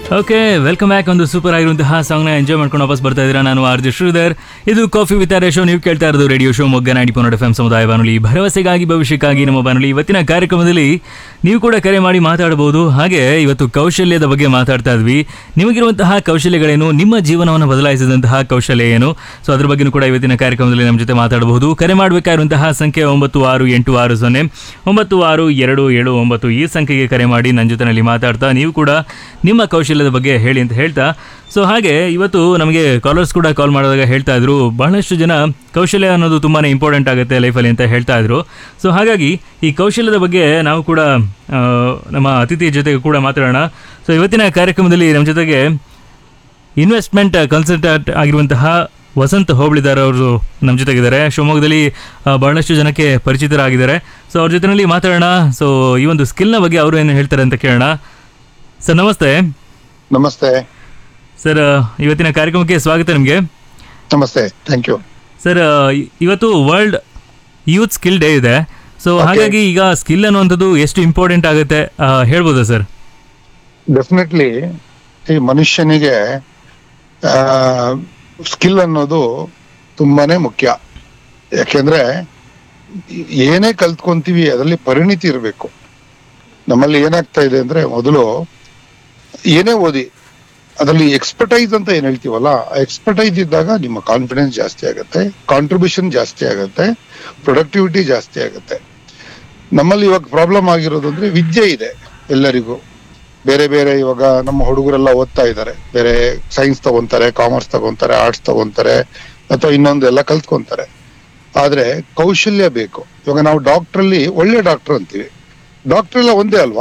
okay welcome back ಒಂದು super ಆಗಿರುವಂತಹ ಸಾಂಗ್ನ ಎಂಜಾಯ್ ಮಾಡ್ಕೊಂಡು ವಾಪಸ್ ಬರ್ತಾ ಇದ್ದೀರಾ ನಾನು ಆರ್ ಜೆ ಶ್ರೀಧರ್ ಇದು ಕಾಫಿ ವಿತ್ ಆರ್ ಶೋ ನೀವು ಕೇಳ್ತಾ ಇರೋದು ರೇಡಿಯೋ ಶೋ ಮೊಗ್ಗ ನಾಡಿ ಪೊನ್ನಡ ಎಫ್ ಸಮುದಾಯ ಬಾನುಲಿ ಭರವಸೆಗಾಗಿ ಭವಿಷ್ಯಕ್ಕಾಗಿ ನಮ್ಮ ಬಾನುಲಿ ಇವತ್ತಿನ ಕಾರ್ಯಕ್ರಮದಲ್ಲಿ ನೀವು ಕೂಡ ಕರೆ ಮಾಡಿ ಮಾತಾಡಬಹುದು ಹಾಗೆ ಇವತ್ತು ಕೌಶಲ್ಯದ ಬಗ್ಗೆ ಮಾತಾಡ್ತಾ ಇದ್ವಿ ನಿಮಗಿರುವಂತಹ ಕೌಶಲ್ಯಗಳೇನು ನಿಮ್ಮ ಜೀವನವನ್ನು ಬದಲಾಯಿಸಿದಂತಹ ಕೌಶಲ್ಯ ಏನು ಸೊ ಅದ್ರ ಬಗ್ಗೆನೂ ಕೂಡ ಇವತ್ತಿನ ಕಾರ್ಯಕ್ರಮದಲ್ಲಿ ನಮ್ಮ ಜೊತೆ ಮಾತಾಡಬಹುದು ಕರೆ ಮಾಡಬೇಕಾಗಿರುವಂತಹ ಸಂಖ್ಯೆ ಒಂಬತ್ತು ಆರು ಎಂಟು ಆರು ಸೊನ್ನೆ ಒಂಬತ್ತು ಆರು ಎರಡು ಏಳು ಒಂಬತ್ತು ಈ ಸಂಖ್ಯೆಗೆ ಕರೆ ಮಾಡಿ ನನ್ನ ಜೊತೆನಲ್ಲಿ ಮಾತಾಡ್ತಾ ನೀವು ಕೂಡ ನಿಮ್ಮ ಕೌಶಲ್ಯದ ಬಗ್ಗೆ ಹೇಳಿ ಅಂತ ಹೇಳ್ತಾ ಸೊ ಹಾಗೆ ಇವತ್ತು ನಮಗೆ ಕಾಲರ್ಸ್ ಕೂಡ ಕಾಲ್ ಮಾಡಿದಾಗ ಹೇಳ್ತಾ ಇದ್ರು ಬಹಳಷ್ಟು ಜನ ಕೌಶಲ್ಯ ಅನ್ನೋದು ತುಂಬಾ ಇಂಪಾರ್ಟೆಂಟ್ ಆಗುತ್ತೆ ಲೈಫಲ್ಲಿ ಅಂತ ಹೇಳ್ತಾ ಇದ್ರು ಸೊ ಹಾಗಾಗಿ ಈ ಕೌಶಲ್ಯದ ಬಗ್ಗೆ ನಾವು ಕೂಡ ಆ, ನಮ್ಮ ಅತಿಥಿ ಜೊತೆಗೆ ಕೂಡ ಮಾತಾಡೋಣ ಸೊ ಇವತ್ತಿನ ಕಾರ್ಯಕ್ರಮದಲ್ಲಿ ನಮ್ಮ ಜೊತೆಗೆ ಇನ್ವೆಸ್ಟ್ಮೆಂಟ್ ಕನ್ಸಲ್ಟೆಂಟ್ ಆಗಿರುವಂತಹ ವಸಂತ್ ಹೋಬಳಿದಾರ್ ಅವರು ನಮ್ಮ ಜೊತೆಗಿದ್ದಾರೆ ಶಿವಮೊಗ್ಗದಲ್ಲಿ ಆ, ಬಹಳಷ್ಟು ಜನಕ್ಕೆ ಪರಿಚಿತರಾಗಿದ್ದಾರೆ ಸೊ ಅವ್ರ ಜೊತೆನಲ್ಲಿ ಮಾತಾಡೋಣ ಸೊ ಈ ಒಂದು ಸ್ಕಿಲ್ನ ಬಗ್ಗೆ ಅವರು ಏನು ಹೇಳ್ತಾರೆ ಅಂತ ಕೇಳೋಣ ಸರ್ ನಮಸ್ತೆ ನಮಸ್ತೆ ಸರ್ ಇವತ್ತಿನ ಕಾರ್ಯಕ್ರಮಕ್ಕೆ ಸ್ವಾಗತ ನಿಮಗೆ ನಮಸ್ತೆ ಥ್ಯಾಂಕ್ ಯು ಸರ್ ಇ- ಇವತ್ತು ವರ್ಲ್ಡ್ ಯೂತ್ ಸ್ಕಿಲ್ ಡೇ ಇದೆ ಸೊ ಹಾಗಾಗಿ ಈಗ ಸ್ಕಿಲ್ ಅನ್ನುವಂಥದ್ದು ಎಷ್ಟು ಇಂಪಾರ್ಟೆಂಟ್ ಆಗುತ್ತೆ ಆ, ಹೇಳ್ಬೋದಾ ಸರ್ ಡೆಫಿನೆಟ್ಲಿ ಈ ಮನುಷ್ಯನಿಗೆ ಸ್ಕಿಲ್ ಅನ್ನೋದು ತುಂಬಾನೇ ಮುಖ್ಯ ಯಾಕೆಂದ್ರೆ ಏನೇ ಕಲ್ತ್ಕೊಂತೀವಿ ಅದರಲ್ಲಿ ಪರಿಣಿತಿ ಇರಬೇಕು ನಮ್ಮಲ್ಲಿ ಏನಾಗ್ತಾ ಇದೆ ಅಂದ್ರೆ ಮೊದಲು ಏನೇ ಓದಿ ಅದರಲ್ಲಿ ಎಕ್ಸ್ಪರ್ಟೈಸ್ ಅಂತ ಏನ್ ಹೇಳ್ತೀವಲ್ಲ ಎಕ್ಸ್ಪರ್ಟೈಸ್ ಇದ್ದಾಗ ನಿಮ್ಮ ಕಾನ್ಫಿಡೆನ್ಸ್ ಜಾಸ್ತಿ ಆಗುತ್ತೆ ಕಾಂಟ್ರಿಬ್ಯೂಷನ್ ಜಾಸ್ತಿ ಆಗುತ್ತೆ ಪ್ರೊಡಕ್ಟಿವಿಟಿ ಜಾಸ್ತಿ ಆಗುತ್ತೆ ನಮ್ಮಲ್ಲಿ ಇವಾಗ ಪ್ರಾಬ್ಲಮ್ ಆಗಿರೋದು ಅಂದ್ರೆ ವಿದ್ಯೆ ಇದೆ ಎಲ್ಲರಿಗೂ ಬೇರೆ ಬೇರೆ ಇವಾಗ ನಮ್ಮ ಹುಡುಗರೆಲ್ಲ ಓದ್ತಾ ಇದ್ದಾರೆ ಬೇರೆ ಸೈನ್ಸ್ ತಗೊಂತಾರೆ ಕಾಮರ್ಸ್ ತಗೊಂತಾರೆ ಆರ್ಟ್ಸ್ ತಗೊಂತಾರೆ ಅಥವಾ ಇನ್ನೊಂದೆಲ್ಲ ಕಲ್ತ್ಕೊಂತಾರೆ ಆದ್ರೆ ಕೌಶಲ್ಯ ಬೇಕು ಇವಾಗ ನಾವು ಡಾಕ್ಟರ್ ಅಲ್ಲಿ ಒಳ್ಳೆ ಡಾಕ್ಟರ್ ಅಂತೀವಿ ಡಾಕ್ಟರ್ ಎಲ್ಲ ಒಂದೇ ಅಲ್ವಾ